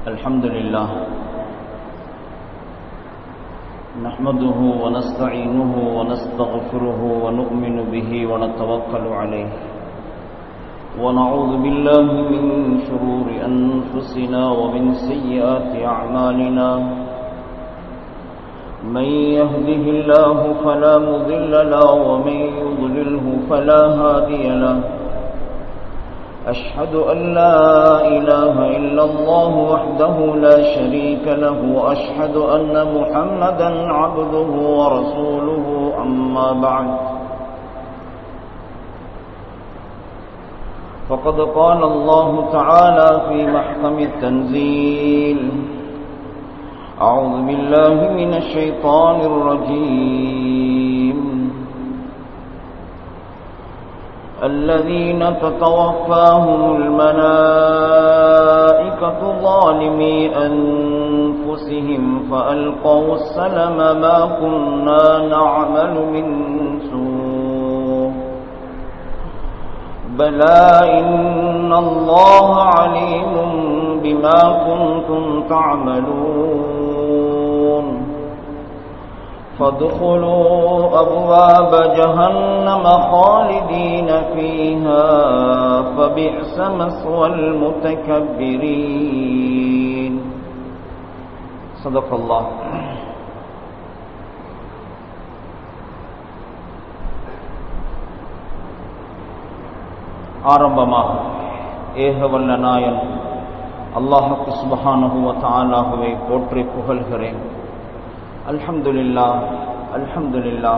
الحمد لله نحمده ونستعينه ونستغفره ونؤمن به ونتوكل عليه ونعوذ بالله من شرور أنفسنا ومن سيئات أعمالنا من يهده الله فلا مضل له ومن يضلله فلا هادي له أشهد أن لا إله إلا الله وحده لا شريك له وأشهد أن محمدا عبده ورسوله أما بعد فقد قال الله تعالى في محكم التنزيل أعوذ بالله من الشيطان الرجيم الذين تتوفاهم الملائكة ظالمي أنفسهم فألقوا السلم ما كنا نعمل من سوء بلى إن الله عليم بما كنتم تعملون فادخلوا أبواب جهنم خالدين فيها فبئس مثوى المتكبرين صدق الله ஆரம்பமாக ஏகவல்ல நாயன் அல்லாஹுக்கு சுபஹானஹுவ தாலாகவே போற்றி புகழ்கிறேன் அல்ஹம்துலில்லா அல்ஹம்துலில்லா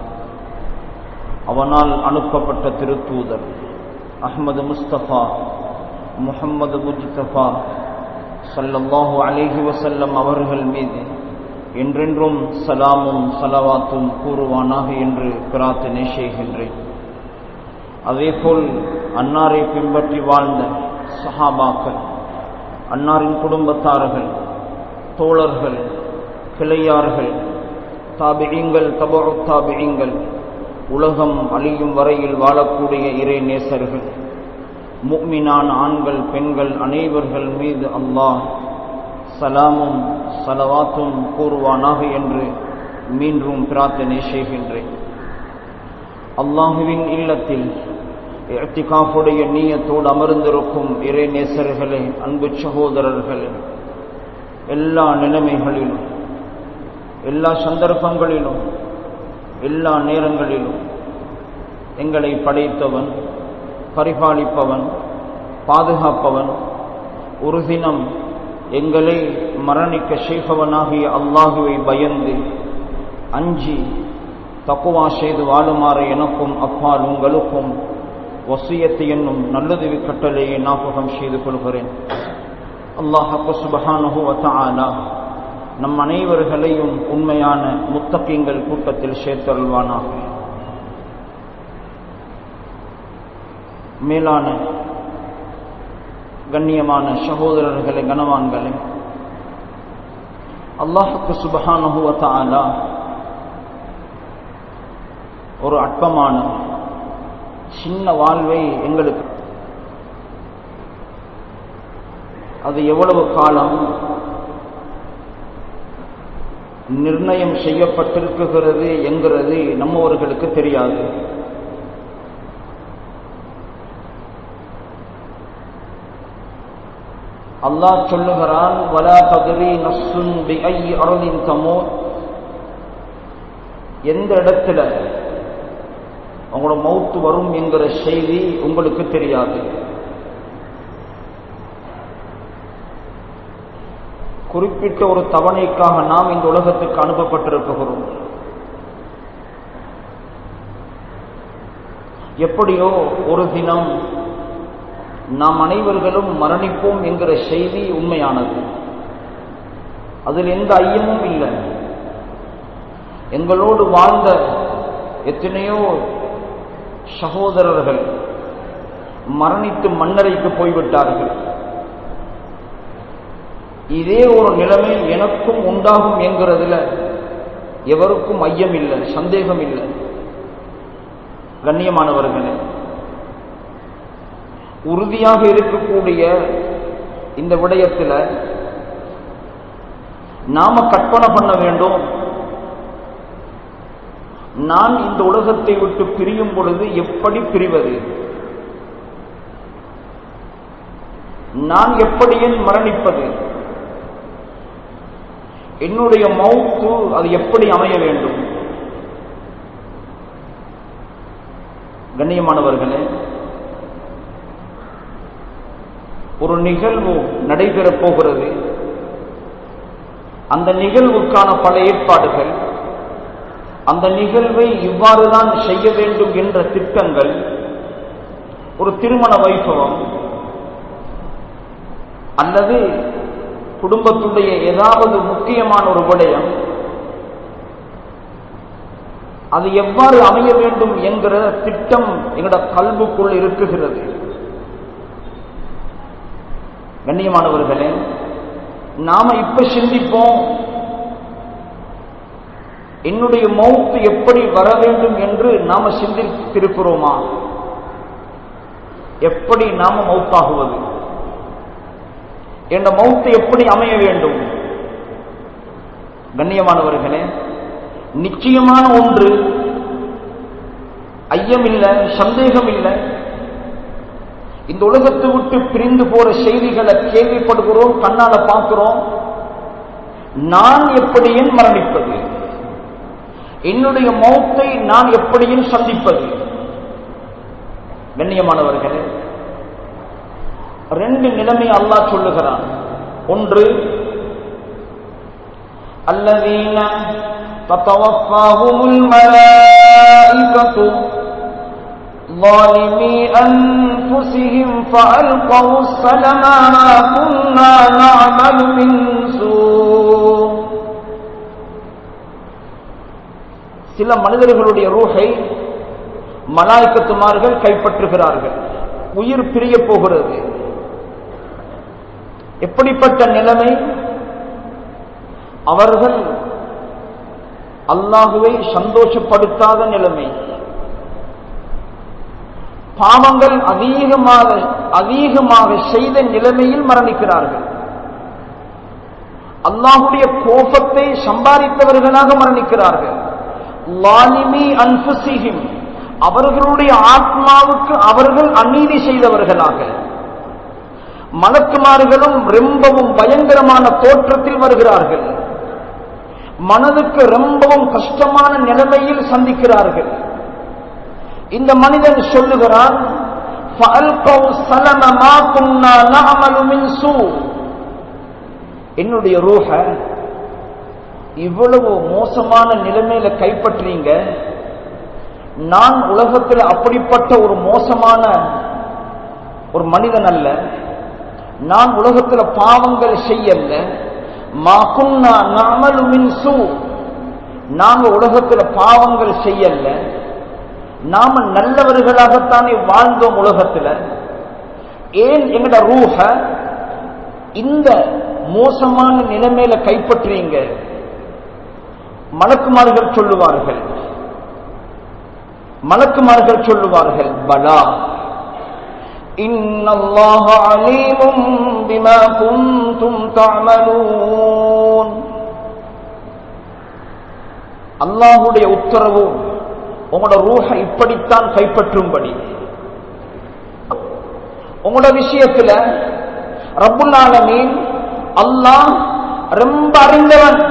அவனால் அனுப்பப்பட்ட திருத்தூதர் அஹ்மது முஸ்தபா முஹம்மது முஜ்தபா சல்லல்லாஹு அலிஹி வசல்லம் அவர்கள் மீது என்றென்றும் சலாமும் சலவாத்தும் கூறுவானாக என்று பிரார்த்தனை செய்கின்றேன் அதேபோல் அன்னாரை பின்பற்றி வாழ்ந்த சஹாபாக்கள் அன்னாரின் குடும்பத்தார்கள் தோழர்கள் கிளையார்கள் தாபிழிங்கள் தபு தாபிழிங்கள் உலகம் அழியும் வரையில் வாழக்கூடிய இறை நேசர்கள் முக்மினான ஆண்கள் பெண்கள் அனைவர்கள் மீது அல்லாஹ் சலாமும் சலவாத்தும் கூறுவானாக என்று மீண்டும் பிரார்த்தனை செய்கின்றேன் அல்லாஹுவின் இல்லத்தில் எத்திகாஃபுடைய நீயத்தோடு அமர்ந்திருக்கும் இறை நேசர்களே அன்பு சகோதரர்களே எல்லா நிலைமைகளிலும் எல்லா சந்தர்ப்பங்களிலும் எல்லா நேரங்களிலும் எங்களை படைத்தவன் பரிபாலிப்பவன் பாதுகாப்பவன் ஒரு தினம் எங்களை மரணிக்க செய்பவனாகிய அல்லாஹுவை பயந்து அஞ்சி தக்குவா செய்து வாழுமாறு எனக்கும் அப்பால் உங்களுக்கும் வசியத்து என்னும் நல்லுதவி கட்டளையை ஞாபகம் செய்து கொள்கிறேன் அல்லாஹு சுபஹானஹு வத்தாலா நம் அனைவர்களையும் உண்மையான முத்தக்கிங்கள் கூட்டத்தில் சேர்த்தருள்வானாக மேலான கண்ணியமான சகோதரர்களை கனவான்களை அல்லாஹுக்கு சுபஹானுவத்தாலா ஒரு அற்பமான சின்ன வாழ்வை எங்களுக்கு அது எவ்வளவு காலம் நிர்ணயம் செய்யப்பட்டிருக்குகிறது என்கிறது நம்மவர்களுக்கு தெரியாது அல்லாஹ் சொல்லுகிறான் வலா கதிரி நசுன் பிஐ அருளின் தமோ எந்த இடத்துல உங்களோட மௌத்து வரும் என்கிற செய்தி உங்களுக்கு தெரியாது குறிப்பிட்ட ஒரு தவணைக்காக நாம் இந்த உலகத்துக்கு அனுப்பப்பட்டிருக்கிறோம் எப்படியோ ஒரு தினம் நாம் அனைவர்களும் மரணிப்போம் என்கிற செய்தி உண்மையானது அதில் எந்த ஐயமும் இல்லை எங்களோடு வாழ்ந்த எத்தனையோ சகோதரர்கள் மரணித்து மண்ணறைக்கு போய்விட்டார்கள் இதே ஒரு நிலைமை எனக்கும் உண்டாகும் என்கிறதுல எவருக்கும் ஐயம் இல்லை சந்தேகம் இல்லை கண்ணியமானவர்களே உறுதியாக இருக்கக்கூடிய இந்த விடயத்தில் நாம கற்பனை பண்ண வேண்டும் நான் இந்த உலகத்தை விட்டு பிரியும் பொழுது எப்படி பிரிவது நான் எப்படி ஏன் மரணிப்பது என்னுடைய மௌத்து அது எப்படி அமைய வேண்டும் கண்ணியமானவர்களே ஒரு நிகழ்வு நடைபெறப் போகிறது அந்த நிகழ்வுக்கான பல ஏற்பாடுகள் அந்த நிகழ்வை இவ்வாறுதான் செய்ய வேண்டும் என்ற திட்டங்கள் ஒரு திருமண வைபவம் அல்லது குடும்பத்துடைய ஏதாவது முக்கியமான ஒரு விடயம் அது எவ்வாறு அமைய வேண்டும் என்கிற திட்டம் எங்களோட கல்வுக்குள் இருக்குகிறது கண்ணியமானவர்களே நாம இப்ப சிந்திப்போம் என்னுடைய மௌத்து எப்படி வர வேண்டும் என்று நாம சிந்தித்திருக்கிறோமா எப்படி நாம மௌத்தாகுவது என்ற மௌத்து எப்படி அமைய வேண்டும் கண்ணியமானவர்களே நிச்சயமான ஒன்று ஐயம் இல்லை சந்தேகம் இல்லை இந்த உலகத்தை விட்டு பிரிந்து போற செய்திகளை கேள்விப்படுகிறோம் கண்ணால பார்க்கிறோம் நான் எப்படியும் மரணிப்பது என்னுடைய மௌத்தை நான் எப்படியும் சந்திப்பது கண்ணியமானவர்களே ரெண்டு நிலைமை அல்லாஹ் சொல்லுகிறான் ஒன்று الذين تتوفاهم الملائكة ظالمي أنفسهم فألقوا السلم ما كنا نعمل من سوء சில மனிதர்களுடைய ரூஹை மலாய்க்கத்துமார்கள் கைப்பற்றுகிறார்கள் உயிர் பிரிய போகிறது எப்படிப்பட்ட நிலைமை அவர்கள் அல்லாஹுவை சந்தோஷப்படுத்தாத நிலைமை பாவங்கள் அதிகமாக அதிகமாக செய்த நிலைமையில் மரணிக்கிறார்கள் அல்லாஹுடைய கோபத்தை சம்பாதித்தவர்களாக மரணிக்கிறார்கள் லாலிமி அன்புசிஹிம் அவர்களுடைய ஆத்மாவுக்கு அவர்கள் அநீதி செய்தவர்களாக மலக்குமார்களும் ரொம்பவும் பயங்கரமான தோற்றத்தில் வருகிறார்கள் மனதுக்கு ரொம்பவும் கஷ்டமான நிலைமையில் சந்திக்கிறார்கள் இந்த மனிதன் சொல்லுகிறான் என்னுடைய ரூஹ இவ்வளவு மோசமான நிலைமையில கைப்பற்றீங்க நான் உலகத்தில் அப்படிப்பட்ட ஒரு மோசமான ஒரு மனிதன் அல்ல நான் உலகத்தில் பாவங்கள் செய்யல மாகுன்னா நாமலுமின் சூ நாங்க உலகத்தில் பாவங்கள் செய்யல நாம நல்லவர்களாகத்தானே வாழ்ந்தோம் உலகத்தில் ஏன் எங்கட ரூஹ இந்த மோசமான நிலைமையில கைப்பற்றீங்க மலக்குமார்கள் சொல்லுவார்கள் மலக்குமார்கள் சொல்லுவார்கள் பலா இன்னல்லாஹ அலீமும் பிமா குந்தும் தஅமலூன் அல்லாஹ்வுடைய உத்தரவு உங்களோட ரூஹ இப்படித்தான் கைப்பற்றும்படி உங்களோட விஷயத்துல ரப்புல் ஆலமீன் அல்லாஹ் ரொம்ப அறிந்தவன்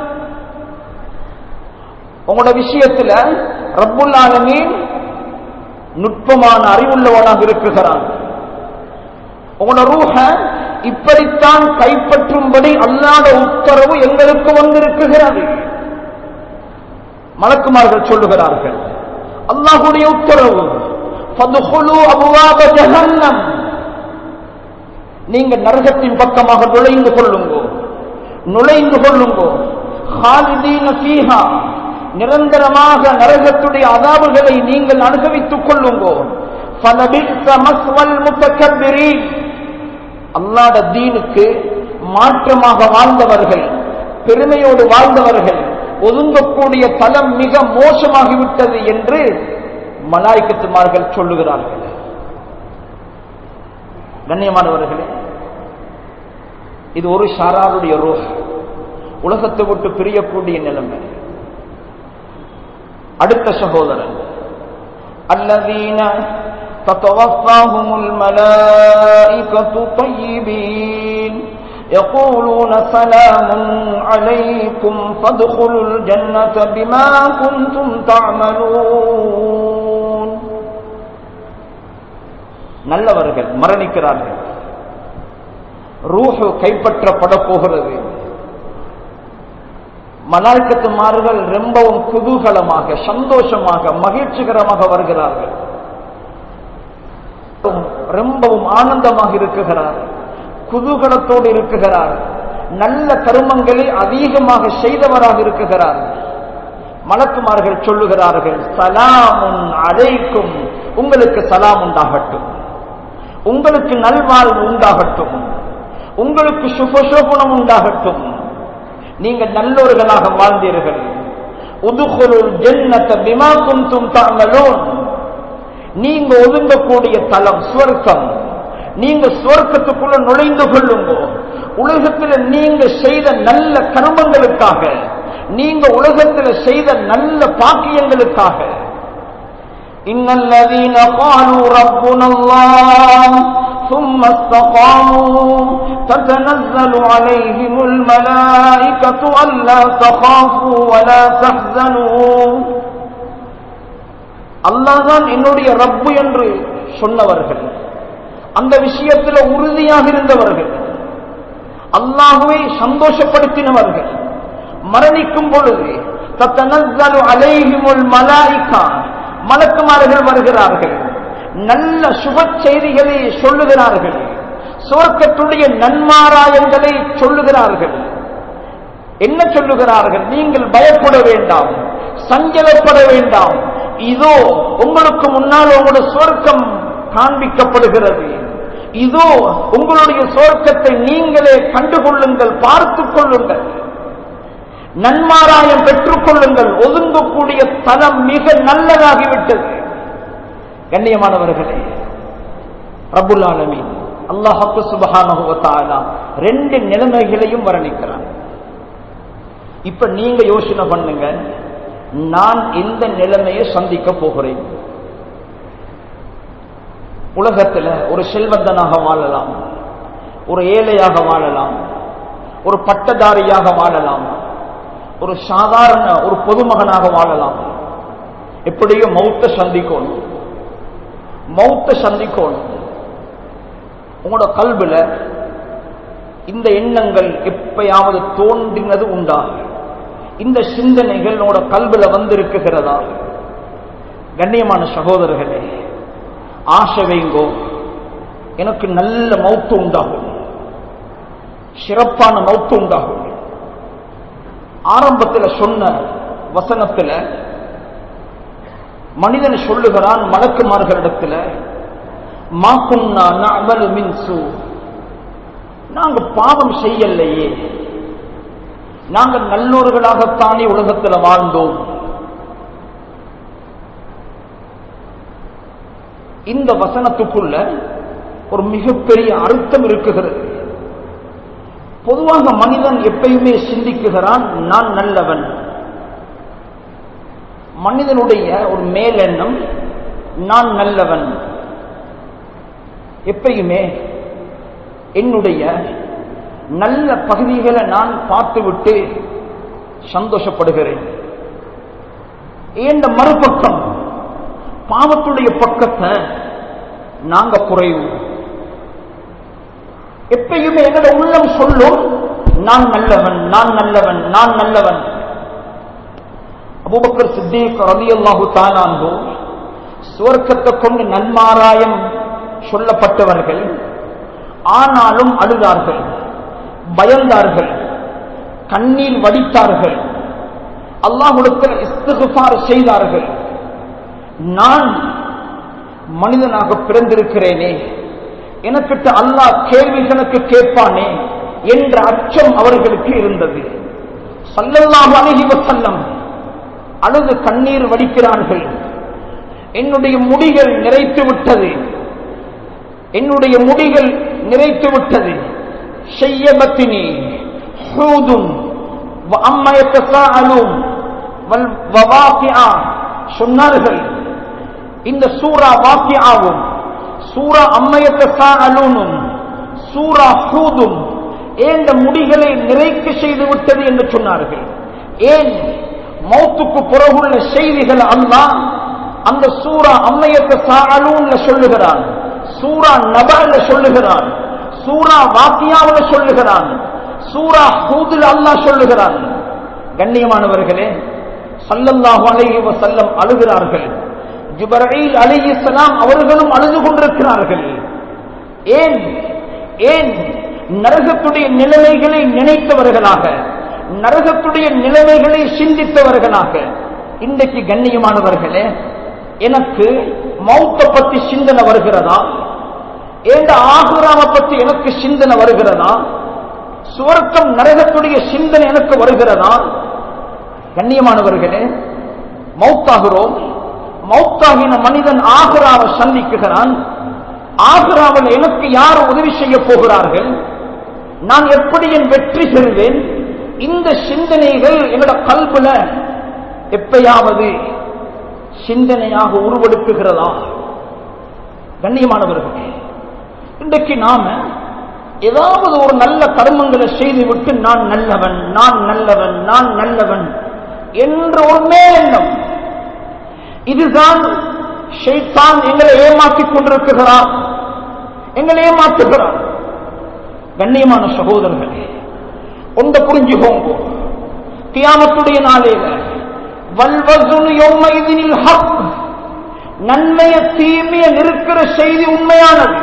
உங்களோட விஷயத்துல ரப்புல் ஆலமீன் நுட்பமான அறிவுள்ளவனாக இருக்குகிறான் உங்களோட ரூஹ இப்படித்தான் கைப்பற்றும்படி அல்லாத உத்தரவு எங்களுக்கு வந்திருக்குகிறது மலக்குமார்கள் சொல்லுகிறார்கள் அல்லாஹுடைய உத்தரவு ஜஹன்னம் நீங்க நரகத்தின் பக்கமாக நுழைந்து கொள்ளுங்கோ நுழைந்து கொள்ளுங்கோ ஹாலிதீன ஃபீஹா நிரந்தரமாக நரகத்துடைய அதாவுகளை நீங்கள் அனுபவித்துக் கொள்ளுங்கோ அல்லாட தீனுக்கு மாற்றமாக வாழ்ந்தவர்கள் பெருமையோடு வாழ்ந்தவர்கள் ஒதுங்கக்கூடிய தலம் மிக மோசமாகிவிட்டது என்று மலாய்க்கத்துமார்கள் சொல்லுகிறார்கள் கண்ணியமானவர்களே இது ஒரு ஷாராருடைய ரோஹ் உலகத்தை விட்டு பிரியக்கூடிய நிலைமை அடுத்த சகோதரன் الذين تتوفاهم الملائكة طيبين يقولون سلام عليكم فادخلوا الجنة بما كنتم تعملون நல்லவர்கள் மரணிக்கிறார்கள் ரூஹு கைப்பற்றப்பட போகிறது மலாய்க்கத்துமார்கள் ரொம்பவும் குதூகலமாக சந்தோஷமாக மகிழ்ச்சிகரமாக வருகிறார்கள் ரொம்பவும் ஆனந்தமாக இருக்குகிறார் குதூகலத்தோடு இருக்குகிறார் நல்ல கருமங்களை அதிகமாக செய்தவராக இருக்குகிறார் மலக்குமார்கள் சொல்லுகிறார்கள் சலாமுன் அழைக்கும் உங்களுக்கு சலாம் உண்டாகட்டும் உங்களுக்கு நல்வாழ்வு உண்டாகட்டும் உங்களுக்கு சுபசோபனம் உண்டாகட்டும் நீங்க நல்லோர்களாக வாழ்ந்தீர்கள் உதுகுருள் ஜென்னத்த பிமா குந்தும் தாங்களோன் நீங்க ஒதுங்கக்கூடிய தலம் சுவர்க்கம் நீங்க சுவர்க்கத்துக்குள்ள நுழைந்து கொள்ளுங்க உலகத்தில் நீங்க செய்த நல்ல கர்மங்களுக்காக நீங்க உலகத்தில் செய்த நல்ல பாக்கியங்களுக்காக إن الذين قالوا ربنا الله ثم استقاموا تتنزل عليهم الملائكة ألا تخافوا ولا تحزنوا அல்லாதான் என்னுடைய ரப்பு என்று சொன்னவர்கள் அந்த விஷயத்தில் உறுதியாக இருந்தவர்கள் அல்லாஹுவை சந்தோஷப்படுத்தினவர்கள் மரணிக்கும் பொழுது தத்தனஸ்ஸலு அலைஹிமுல் மலாயிகா மலக்குமார்கள் வருகிறார்கள் நல்ல சுப செய்திகளை சொல்லுகிறார்கள் சுவர்க்கத்துடைய நன்மாராயங்களை சொல்லுகிறார்கள் என்ன சொல்லுகிறார்கள் நீங்கள் பயப்பட வேண்டாம் சஞ்சலப்பட வேண்டாம் இதோ உங்களுக்கு முன்னால் உங்களுடைய சுவர்க்கம் காண்பிக்கப்படுகிறது இதோ உங்களுடைய சுவர்க்கத்தை நீங்களே கண்டுகொள்ளுங்கள் பார்த்துக் கொள்ளுங்கள் நன்மாராயம் பெற்றுக் கொள்ளுங்கள் ஒதுங்கக்கூடிய தலம் மிக நல்லதாகிவிட்டது கண்ணியமானவர்களே ரபுல் ஆலமீன் அல்லாஹு சுபஹானஹுவத்தாலா ரெண்டு நிலைமைகளையும் வர்ணிக்கிறான் இப்ப நீங்க யோசனை பண்ணுங்க நான் எந்த நிலைமையை சந்திக்க போகிறேன் உலகத்துல ஒரு செல்வந்தனாக வாழலாம் ஒரு ஏழையாக வாழலாம் ஒரு பட்டதாரியாக வாழலாம் ஒரு சாதாரண ஒரு பொதுமகனாக வாழலாம் எப்படியோ மௌத்த சந்திக்கணும் மௌத்த சந்திக்கணும் உங்களோட கல்வில இந்த எண்ணங்கள் எப்பயாவது தோன்றினது உண்டா இந்த சிந்தனைகள் உங்களோட கல்வில வந்திருக்குகிறதா கண்ணியமான சகோதரர்களே ஆசை வைங்கோ எனக்கு நல்ல மௌத்து உண்டாகும் சிறப்பான மௌத்து உண்டாகும் ஆரம்பத்தில் சொன்ன வசனத்தில் மனிதன் சொல்லுகிறான் மலக்குமார்களிடத்தில் மாக்குன்னா நஅமலு மின் சூ நாங்க பாவம் செய்யலையே நாங்கள் நல்லோர்களாகத்தானே உலகத்தில் வாழ்ந்தோம் இந்த வசனத்துக்குள்ள ஒரு மிகப்பெரிய அர்த்தம் இருக்குகிறது பொதுவாக மனிதன் எப்பயுமே சிந்திக்குகிறான் நான் நல்லவன் மனிதனுடைய ஒரு மேலெண்ணம் நான் நல்லவன் எப்பயுமே என்னுடைய நல்ல பகுதிகளை நான் பார்த்துவிட்டு சந்தோஷப்படுகிறேன் ஏண்ட மறுபக்கம் பாவத்துடைய பக்கத்தை நாங்க குறைவு எப்பயுமே எங்களோட உள்ளம் சொல்லும் நான் நல்லவன் நான் நல்லவன் நான் நல்லவன் அபூபக்கர் சித்தீக் ரலியல்லாஹு தாலான்ஹு சுவர்க்கத்தை கொண்டு நன்மாராயம் சொல்லப்பட்டவர்கள் ஆனாலும் அழுதார்கள் பயந்தார்கள் கண்ணீர் வடித்தார்கள் அல்லாஹுடத்தில் இஸ்திகுபார் செய்தார்கள் நான் மனிதனாக பிறந்திருக்கிறேனே எனக்கிட்ட அல்லாஹ் கேள்விகளுக்கு கேட்பானே என்ற அச்சம் அவர்களுக்கு இருந்தது சல்லல்லாஹு அலைஹி வஸல்லம் அழுது கண்ணீர் வடிக்கிறார்கள் என்னுடைய முடிகள் நிறைத்து விட்டது என்னுடைய முடிகள் நிறைத்து விட்டது செய்யபத்தினி ஹூதுன் وَأَمَّا يَتَسَاءَلُونَ وَالْوَوَاقِعَ சொன்னார்கள் இந்த சூரா வாக்கியாவும் சூரா அம்மையத்த சாஅலூனும் சூரா ஹூதும் ஏந்த முடிகளை நிறைக்க செய்து விட்டது என்று சொன்னார்கள் ஏன் மௌத்துக்கு பிறகுள்ள செய்திகள் அல்லாஹ் அந்த சூரா அம்மையத்த சாஅலூன்ல சொல்லுகிறான் சூரா நபர்ல சொல்லுகிறான் சூரா வாக்கியாவுல சொல்லுகிறான் சூரா ஹூதுல அல்லாஹ் சொல்லுகிறான் கண்ணியமானவர்களே சல்லல்லாஹு அலைஹி வஸல்லம் அழுகிறார்கள் ஜிப்ரீல் அலைஹிஸ்ஸலாம் அவர்களும் அழுது கொண்டிருக்கிறார்கள் ஏன் ஏன் நரகத்துடைய நிலைமைகளை நினைத்தவர்களாக நரகத்துடைய நிலைமைகளை சிந்தித்தவர்களாக இன்றைக்கு கண்ணியமானவர்களே எனக்கு மௌத்த பத்தி சிந்தனை வருகிறதா ஏண்ட ஆகுராம பத்தி எனக்கு சிந்தனை வருகிறதா சுவர்க்கம் நரகத்துடைய சிந்தனை எனக்கு வருகிறதா கண்ணியமானவர்களே மௌத்தாகிறோம் மௌத்தாகின மனிதன் ஆகுராவை சந்திக்குகிறான் ஆகுராவில் எனக்கு யார் உதவி செய்ய போகிறார்கள் நான் எப்படி என் வெற்றி பெறுவேன் இந்த சிந்தனைகள் என்னோட கல்புல எப்பயாவது சிந்தனையாக உருவெடுக்குகிறதா கண்ணியமானவர்களே இன்றைக்கு நாம ஏதாவது ஒரு நல்ல கர்மங்களை செய்துவிட்டு நான் நல்லவன் நான் நல்லவன் நான் நல்லவன் என்ற ஒரு மேலெண்ணம் இதுதான் ஷைத்தான் எங்களை ஏமாற்றிக் கொண்டிருக்கிறார் எங்களை ஏமாற்றுகிறார் கண்ணியமான சகோதரர்களே ஒன்ற புரிஞ்சுக்கோங்க கியாமத்துடைய நாளையில வல்வசுனு யௌமைதினில் ஹக் நன்மைய தீமைய நிற்கிற செய்தி உண்மையானது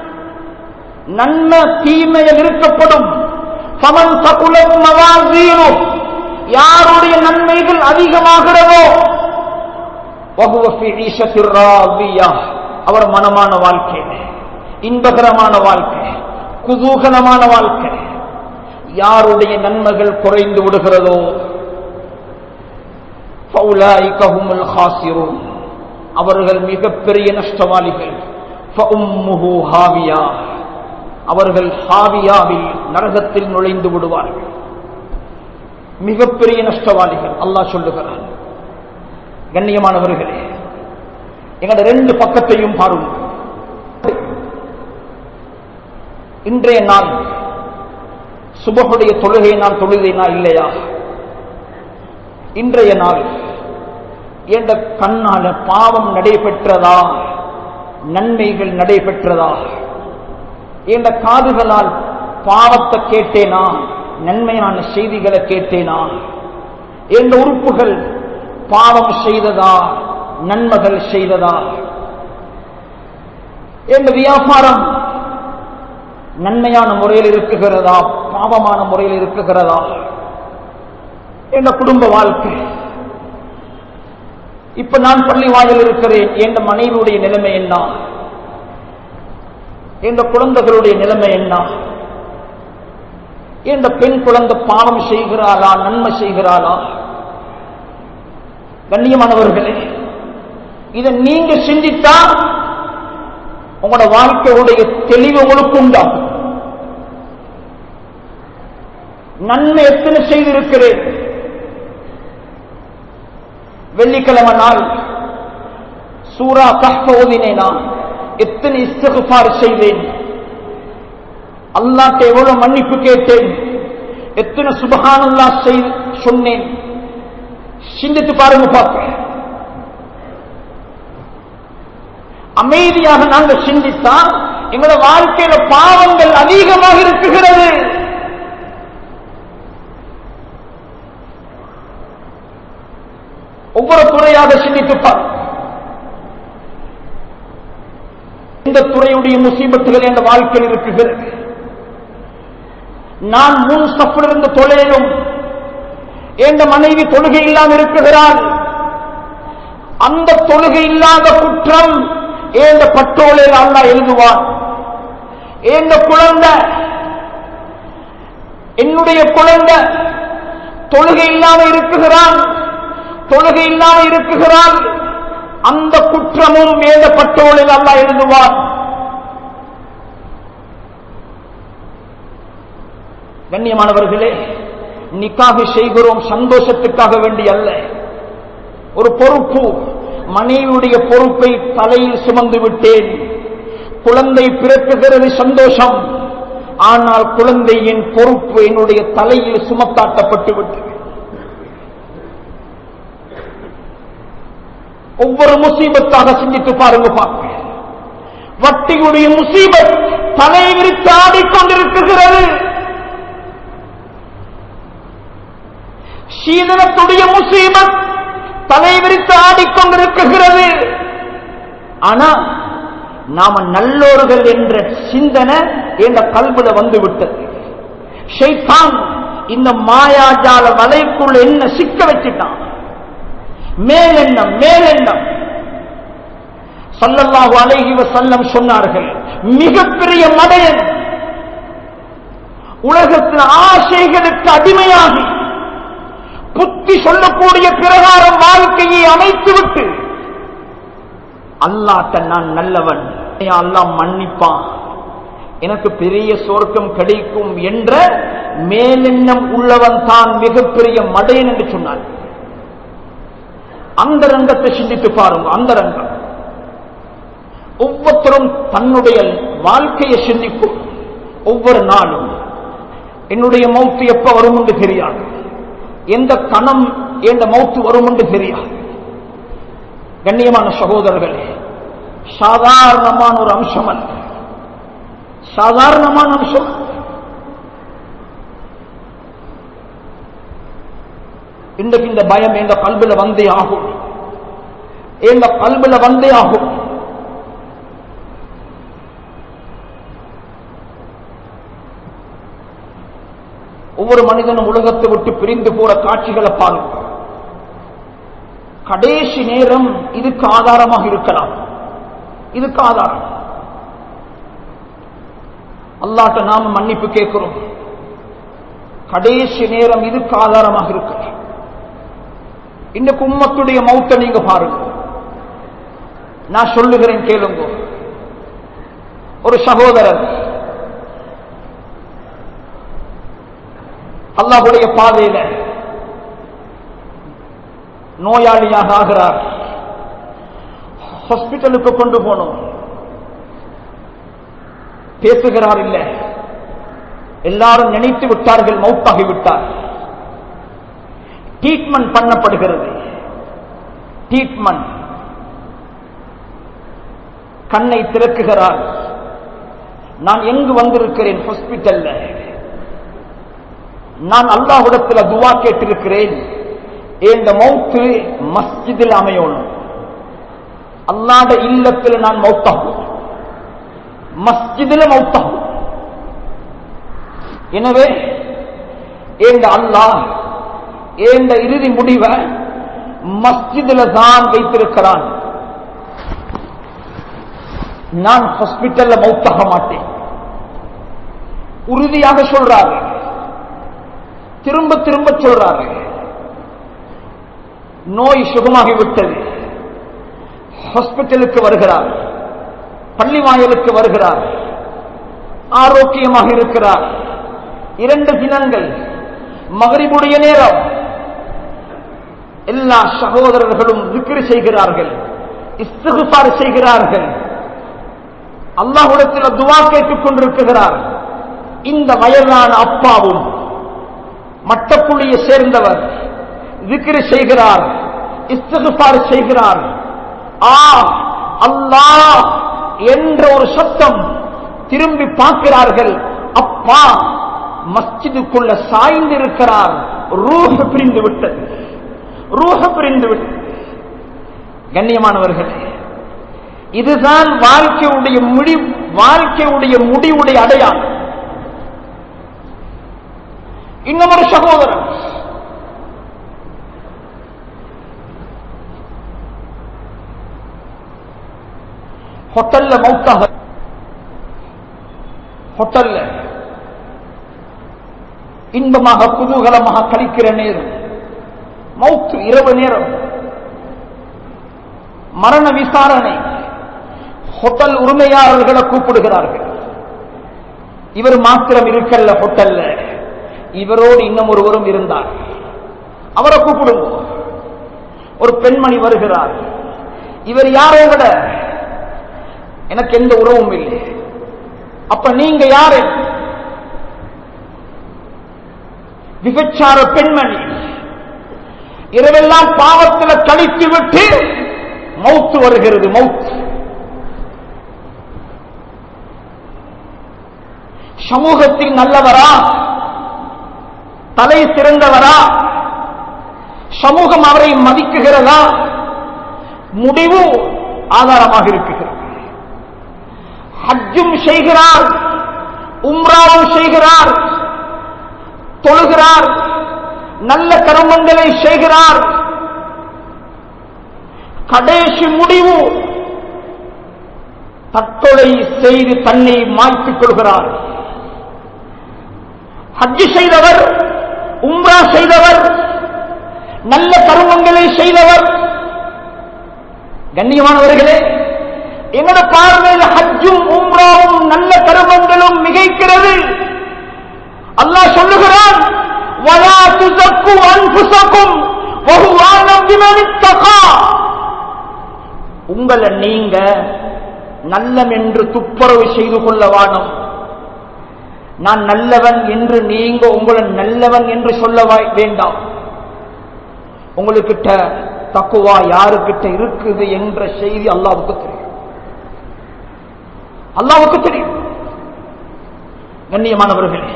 நன்மை தீமைய நிறுத்தப்படும் சமன் சகுலம் மவாசீனோ யாருடைய நன்மைகள் அதிகமாகிறதோ அவர் மனமான வாழ்க்கை இன்பகரமான வாழ்க்கை குதூகலமான வாழ்க்கை யாருடைய நன்மைகள் குறைந்து விடுகிறதோ அவர்கள் மிகப்பெரிய நஷ்டவாளிகள் அவர்கள் ஹாவியாவில் நரகத்தில் நுழைந்து விடுவார்கள் மிகப்பெரிய நஷ்டவாளிகள் அல்லாஹ் சொல்லுகிறான் கண்ணியமானவர்களே எங்களோட ரெண்டு பக்கத்தையும் பாருங்கள் இன்றைய நாள் சுபகுடைய தொழுகை நான் தொழுகைனா இல்லையா இன்றைய நாள் என்ற கண்ணால பாவம் நடைபெற்றதா நன்மைகள் நடைபெற்றதா என்ற காதுகளால் பாவத்தை கேட்டேனா நன்மையான செய்திகளை கேட்டேனா என்ற உறுப்புகள் பாவம் செய்ததா நன்மைகள் செய்ததா என்ற வியாபாரம் நன்மையான முறையில் இருக்குகிறதா பாவமான முறையில் இருக்குகிறதா என்ற குடும்ப வாழ்க்கை இப்ப நான் பள்ளி வாயில் இருக்கிறேன் என்ற மனைவியுடைய நிலைமை என்ன என்ற குழந்தைகளுடைய நிலைமை என்ன என்ற பெண் குழந்தை பாவம் செய்கிறாளா நன்மை செய்கிறாளா கண்ணியமானவர்களே இதை நீங்க சிந்தித்தா உங்களோட வாழ்க்கையுடைய தெளிவு உங்களுக்கு உண்டாகும் நன்மை எத்தனை செய்திருக்கிறேன் வெள்ளிக்கிழமை நாள் சூரா கஹ்ப ஓதினேனா எத்தனை இஸ்திகுபார் செய்தேன் அல்லாட்ட எவ்வளவு மன்னிப்பு கேட்டேன் எத்தனை சுபகானல்லா சொன்னேன் சிந்தித்து பாருங்க பார்க்க அமைதியாக நாங்கள் சிந்தித்தால் எங்களோட வாழ்க்கையில பாவங்கள் அதிகமாக இருக்குகிறது ஒவ்வொரு துறையாக சிந்தித்துப்பார் இந்த துறையுடைய முசீபத்துகள் என்ற வாழ்க்கையில் இருக்குகிறது நான் முன் சப்பிலிருந்து தொழிலும் என்ற மனைவி தொழுகை இல்லாமல் இருக்குகிறாள் அந்த தொழுகை இல்லாத குற்றம் ஏந்த பட்டோலையில் அல்லா எழுதுவான் ஏந்த குழந்தை என்னுடைய குழந்தை தொழுகை இல்லாமல் இருக்குகிறான் தொழுகை இல்லாமல் இருக்குகிறான் அந்த குற்றமும் வேத பட்டோலில் அல்லா எழுதுவான் கண்ணியமானவர்களே நிக்காக செய்கிறோம் சந்தோஷத்துக்காக வேண்டி அல்ல ஒரு பொறுப்பு மனைவியுடைய பொறுப்பை தலையில் சுமந்து விட்டேன் குழந்தை பிறக்குகிறது சந்தோஷம் ஆனால் குழந்தையின் பொறுப்பு என்னுடைய தலையில் சுமத்தாட்டப்பட்டு விட்டது ஒவ்வொரு முசீபத்தாக சிந்தித்து பாருங்க பாருங்க வட்டியுடைய முசீபத் தலை விரித்து ஆடிக்கொண்டிருக்கிறது சீதனத்துடைய முசீபத் தலை விரித்து ஆடிக்கொண்டிருக்கிறது ஆனா நாம நல்லோர்கள் என்ற சிந்தனை என்ற கல்வில வந்து விட்டது ஷைத்தான் இந்த மாயாஜால வலைக்குள் என்ன சிக்க வச்சுட்டான் மேலெண்ணம் மேலெண்ணம் சல்லல்லாஹு அலைஹி வஸல்லம் சொன்னார்கள் மிகப்பெரிய மடையன் உலகத்தின் ஆசைகளுக்கு அடிமையாகி புத்தி சொல்லக்கூடிய பிரகாரம் வாழ்க்கையை அமைத்துவிட்டு அல்லாட்ட நான் நல்லவன் அல்லாஹ் மன்னிப்பான் எனக்கு பெரிய சொர்க்கம் கிடைக்கும் என்ற மேலெண்ணம் உள்ளவன் தான் மிகப்பெரிய மடையன் என்று சொன்னான் அந்த ரங்கத்தை சிந்தித்து பாருங்க அந்த ரங்கம் ஒவ்வொருத்தரும் தன்னுடைய வாழ்க்கையை சிந்திக்கும் ஒவ்வொரு நாளும் என்னுடைய மௌத்து எப்ப வரும் என்று தெரியாது எந்த கணம் எந்த மௌத்து வரும் என்று தெரியாது கண்ணியமான சகோதரர்களே சாதாரணமான ஒரு அம்சம் அல்ல சாதாரணமான அம்சம் இன்றைக்கு இந்த பயம் எங்க கல்வில வந்தே ஆகும் எங்க கல்வில வந்தே ஆகும் ஒவ்வொரு மனிதனும் உலகத்தை விட்டு பிரிந்து போற காட்சிகளை பாருங்க கடைசி நேரம் இதுக்கு ஆதாரமாக இருக்கலாம் இதுக்கு ஆதாரம் அல்லாட்ட நாம மன்னிப்பு கேட்கிறோம் கடைசி நேரம் இதுக்கு ஆதாரமாக இருக்கலாம் இன்னைக்கு உம்மத்துடைய மௌத்த நீங்க பாருங்க நான் சொல்லுகிறேன் கேளுங்க ஒரு சகோதரர் அல்லாஹுடைய பாதையில நோயாளியாக ஆகிறார் ஹாஸ்பிட்டலுக்கு கொண்டு போனோம் பேசுகிறார் இல்லை எல்லாரும் நினைத்து விட்டார்கள் மௌத்தாகி விட்டார் ட்ரீட்மெண்ட் பண்ணப்படுகிறது ட்ரீட்மெண்ட் கண்ணை திறக்குகிறார் நான் எங்கு வந்திருக்கிறேன் ஹாஸ்பிட்டல்ல நான் அல்லாஹுடத்தில் துவா கேட்டிருக்கிறேன் இந்த மௌத்து மஸ்ஜிதில் அமையணும் அல்லாட இல்லத்தில் நான் மௌத்தாகும் மஸ்ஜிதில் மௌத்தாகும் எனவே ஏந்த அல்லாஹ் ஏந்த இறுதி முடிவை மஸ்ஜிதில் தான் வைத்திருக்கிறான் நான் ஹாஸ்பிட்டல்ல மௌத்தாக மாட்டேன் உறுதியாக சொல்றாரு திரும்ப திரும்ப சொல்றாரு நோய் சுகமாகிவிட்டது ஹாஸ்பிட்டலுக்கு வருகிறார் பள்ளி வாயலுக்கு வருகிறார் ஆரோக்கியமாக இருக்கிறார் இரண்டு தினங்கள் மகரிபுடைய நேரம் எல்லா சகோதரர்களும் விக்கிரி செய்கிறார்கள் இஸ்திகுபார் செய்கிறார்கள் அல்லாஹுடத்தில் துவா கேட்டுக் கொண்டிருக்கிறார் இந்த வயதான அப்பாவும் மட்டப்புள்ளியை சேர்ந்தவர் விக்கிரி செய்கிறார் இஸ்திகுபார் செய்கிறார் ஆ அல்லாஹ் என்ற ஒரு சத்தம் திரும்பி பார்க்கிறார்கள் அப்பா மஸ்ஜிதுக்குள்ள சாய்ந்து இருக்கிறார் ரூஹ பிரிந்து விட்டது ரூஹ பிரிந்து விட்டது கண்ணியமானவர்களே இதுதான் வாழ்க்கையுடைய முடி வாழ்க்கையுடைய முடிவுடைய அடையாளம் இன்னும் ஒரு சகோதரன் ஹோட்டல்ல மௌத்தாக ஹோட்டல்ல இன்பமாக குதூகலமாக கழிக்கிற நேரம் மௌத்து இரவு நேரம் மரண விசாரணை ஹோட்டல் உரிமையாளர்களை கூப்பிடுகிறார்கள் இவர் மாத்திரம் இருக்கல்ல ஹோட்டல்ல இவரோடு இன்னும் ஒருவரும் இருந்தார் அவரை கூப்பிடுவோம் ஒரு பெண்மணி வருகிறார் இவர் யாரை விட எனக்கு எந்த உறவும் இல்லை அப்ப நீங்க யாரு விபச்சார பெண்மணி இரவெல்லாம் பாவத்தில் கழித்து விட்டு மௌத்து வருகிறது மௌத் சமூகத்தில் நல்லவரா தலை சிறந்தவரா சமூகம் அவரை மதிக்குகிறதா முடிவு ஆதாரமாக இருக்குகிறது ஹஜ்ஜும் செய்கிறார் உம்ராவும் செய்கிறார் தொழுகிறார் நல்ல கருமங்களை செய்கிறார் கடைசி முடிவு தற்கொலை செய்து தன்னை மாய்த்துக் கொள்கிறார் ஹஜ்ஜு செய்தவர் உம்ரா செய்தவர் நல்ல கருமங்களை செய்தவர் கண்ணியமானவர்களே எங்கட பார்வையில் ஹஜ்ஜும் உம்ராவும் நல்ல கருமங்களும் மிகைக்கிறது அல்லாஹ் சொல்லுகிறான் வலா துசக்கு அன்புசக்கும் வகுவானம் விமனித்தகா உங்களை நீங்க நல்லம் என்று துப்புரவு செய்து கொள்ள வானம் நான் நல்லவன் என்று நீங்க உங்களை நல்லவன் என்று சொல்ல வா- வேண்டாம் உங்களுக்கிட்ட தக்குவா யாருக்கிட்ட இருக்குது என்ற செய்தி அல்லாவுக்கு தெரியும் அல்லாவுக்கு தெரியும் கண்ணியமானவர்களே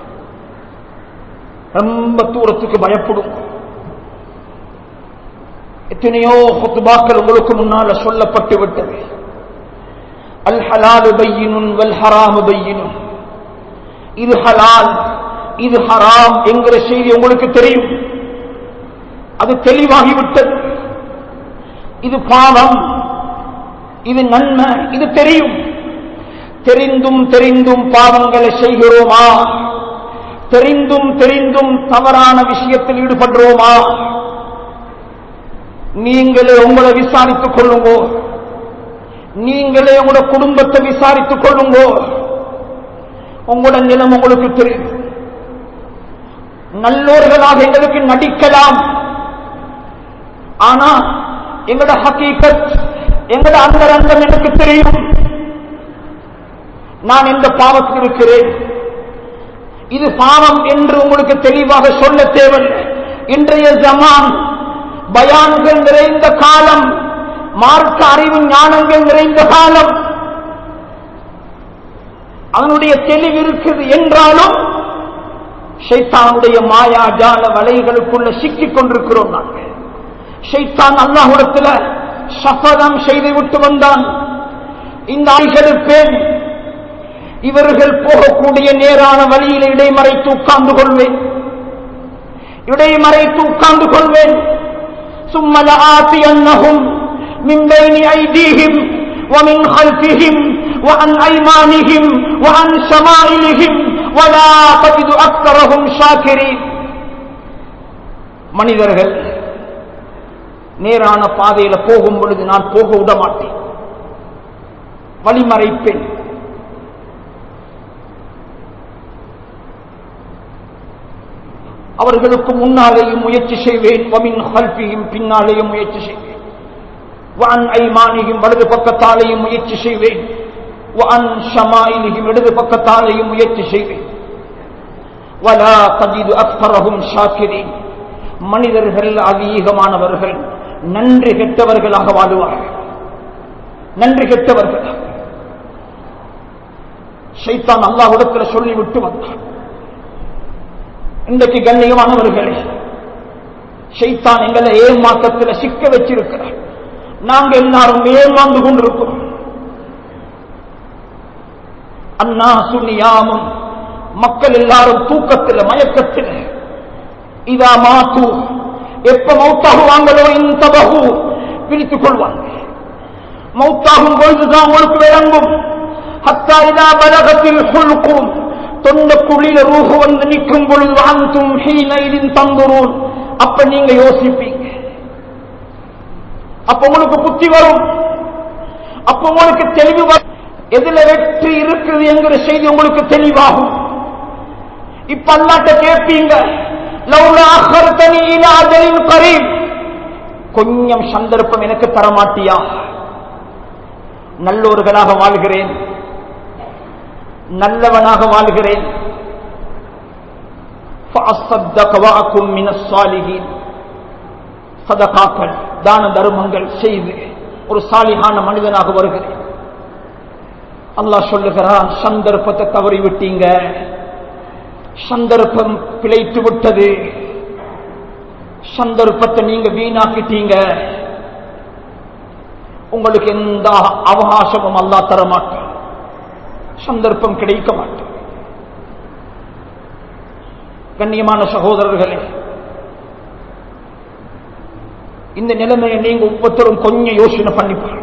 ரொம்ப தூரத்துக்கு பயப்படும் எத்தனையோ ஹுத்பாக்கள் உங்களுக்கு முன்னால சொல்லப்பட்டு விட்டது அல் ஹலாலு பையினுன் வல் ஹராமு பையினுன் இது ஹலால் இது ஹராம் என்கிற செய்தி உங்களுக்கு தெரியும் அது தெளிவாகிவிட்டது இது பாவம் இது நன்மை இது தெரியும் தெரிந்தும் தெரிந்தும் பாவங்களை செய்கிறோமா தெரிந்தும் தெரிந்தும் தவறான விஷயத்தில் ஈடுபடுறோமா நீங்களே உங்களை விசாரித்துக் கொள்ளுங்கோ நீங்களே உங்களோட குடும்பத்தை விசாரித்துக் கொள்ளுங்கோ உங்களோட நிலம் உங்களுக்கு தெரியும் நல்லோர்களாக எங்களுக்கு நடிக்கலாம் ஆனா எங்களோட ஹக்கீகத் எங்களோட அந்தரங்கம் எனக்கு தெரியும் நான் எந்த பாவத்தில் இருக்கிறேன் இது பாவம் என்று உங்களுக்கு தெளிவாக சொல்ல தேவையில்லை இன்றைய ஜமான் பயான்கள் நிறைந்த காலம் மார்க்க அறிவு ஞானங்கள் நிறைந்த காலம் அவனுடைய தெளிவு இருக்குது என்றாலும் ஷைத்தானுடைய மாயா ஜால வலைகளுக்குள்ள சிக்கிக் கொண்டிருக்கிறோம் நாங்கள் ஷைத்தான் அல்லாஹுடத்துல சபதம் செய்து விட்டு வந்தான் இந்த ஆய்களுப்பேன் இவர்கள் போகக்கூடிய நேரான வழியில் இடைமறைத்து உட்கார்ந்து கொள்வேன் இடைமறைத்து உட்கார்ந்து கொள்வேன் ثم لآتينهم من بين أيديهم ومن خلفهم وعن أيمانهم وعن شمائلهم ولا تجد أكثرهم شاكرين மனிதர்கள் நேரான பாதையில போகும் பொழுது நான் போக விட மாட்டேன் வழிமறைப்பேன் அவர்களுக்கு முன்னாலேயும் முயற்சி செய்வேன் வமின் ஹல்பியும் பின்னாலேயும் முயற்சி செய்வேன் வான் ஐமானியும் வலது பக்கத்தாலேயும் முயற்சி செய்வேன் வான் ஷமாயிலியும் இடது பக்கத்தாலேயும் முயற்சி செய்வேன் வலா தஜிது அக்தரகும் ஷாக்கிரேன் மனிதர்கள் அதிகமானவர்கள் நன்றி கெட்டவர்களாக வாழுவார்கள் நன்றி கெட்டவர்கள் ஷைத்தான் அல்லாஹ்விடத்தில் சொல்லிவிட்டு வந்தான் இன்றைக்கு கண்ணியமானவர்களே ஷைத்தான் எங்களை ஏமாற்றத்தில் சிக்க வச்சிருக்கிறார் நாங்க எல்லாரும் ஏமாந்து கொண்டிருக்கிறோம் அண்ணா சுனியாமும் மக்கள் எல்லாரும் தூக்கத்தில் மயக்கத்தில் இதா மாத்து எப்ப மௌத்தாகுவாங்களோ இந்த பகு பிரித்துக் கொள்வாங்க மௌத்தாகும் பொழுதுதான் உங்களுக்கு விளங்கும் ஹத்தா இதா பலகத்தில் குழுக்கும் தொண்டக்குழியில ரூஹு வந்து நிற்கும் பொழுது வாழ்ந்தும் ஹீனைதின் தந்துரும் அப்ப நீங்க யோசிப்பீங்க அப்ப உங்களுக்கு புத்தி வரும் அப்ப உங்களுக்கு தெளிவு வரும் எதுல வெற்றி இருக்குது என்கிற செய்தி உங்களுக்கு தெளிவாகும் இப்ப அல்லாட்ட கேட்பீங்க லவ்லா அஹர்தனி இலா அஜலின் கரீம் கொஞ்சம் சந்தர்ப்பம் எனக்கு தரமாட்டியா நல்லோர்களாக வாழ்கிறேன் நல்லவனாக வாழ்கிறேன் فأصدق وأكن من الصالحين சதகாக்கள் தான தர்மங்கள் செய்து ஒரு சாலிகான மனிதனாக வருகிறேன் அல்லாஹ் சொல்லுகிறான் சந்தர்ப்பத்தை தவறி விட்டீங்க சந்தர்ப்பம் பிழைத்து விட்டது சந்தர்ப்பத்தை நீங்க வீணாக்கிட்டீங்க உங்களுக்கு எந்த அவகாசமும் அல்லா தர மாட்டேன் சந்தர்ப்பம் கிடைக்க மாட்டேன் கண்ணியமான சகோதரர்களே இந்த நிலைமையை நீங்க ஒவ்வொருத்தரும் கொஞ்சம் யோசனை பண்ணிப்பார்